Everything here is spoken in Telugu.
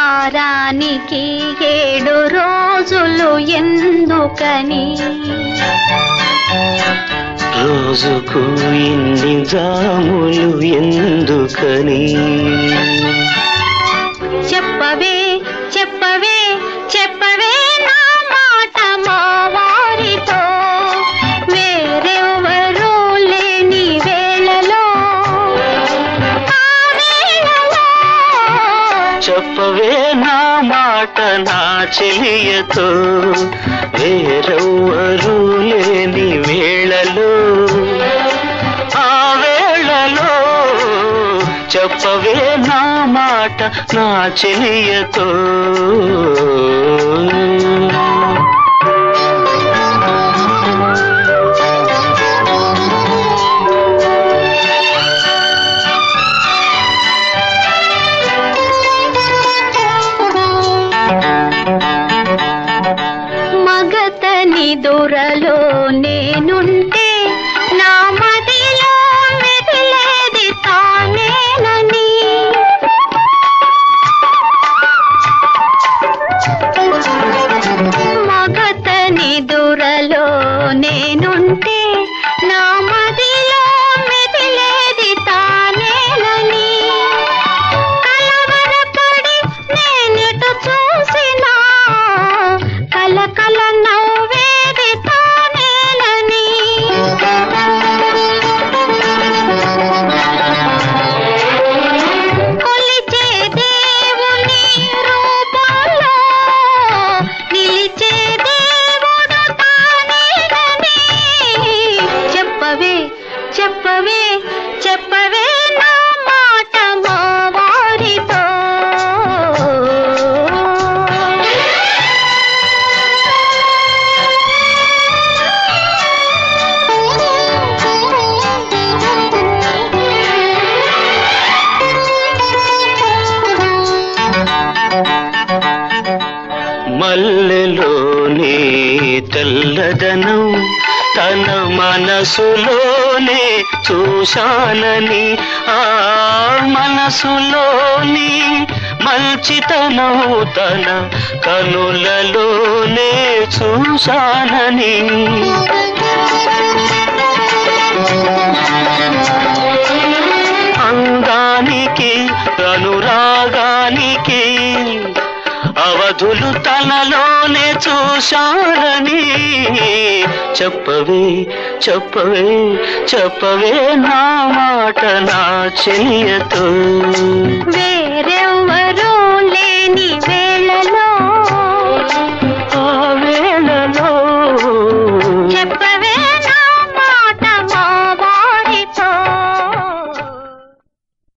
వారానికి ఏడు రోజులు ఎందుకని రోజుకు ఇన్ని జాములు ఎందుకని చెప్పవే చెప్పవే చెప్పవే నా మాట మా వారితో వేరెవరూ లేని వేళలో ఆ వేళలో చెప్పవే నా మాట నా చెలియతో వేరెవ్వరూ లేని వేళలో ఆ వేళలో చెప్పవే నా మాట నా చెలియతో మగతని దొరలో నేనుంటే నా మదిలో మెదిలేది తానేనని మగతని దొరలో నేనుంటే నా మదిలో మెదిలేది తానేనని కలవరపడి నేనెటు చూసినా కల కల నవ్వేది తానేనని కొలిచే దేవుని రూపంలో నిలిచే దేవుడు తానేనని చెప్పవే చెప్పవే చెప్పవే నా మాట మా వారితో మల్లెలోనే తెల్లదనం తన మనసులోనే చూశానని ఆ మనసులోని మంచితనం తన కనులలోనే చూశానని అందానికి అనురాగానికి అవధులు తనలోనే చూశారని చెప్పవే చెప్పవే చెప్పవే నా మాట నా చెయ్యతో వేరెవ్వరూ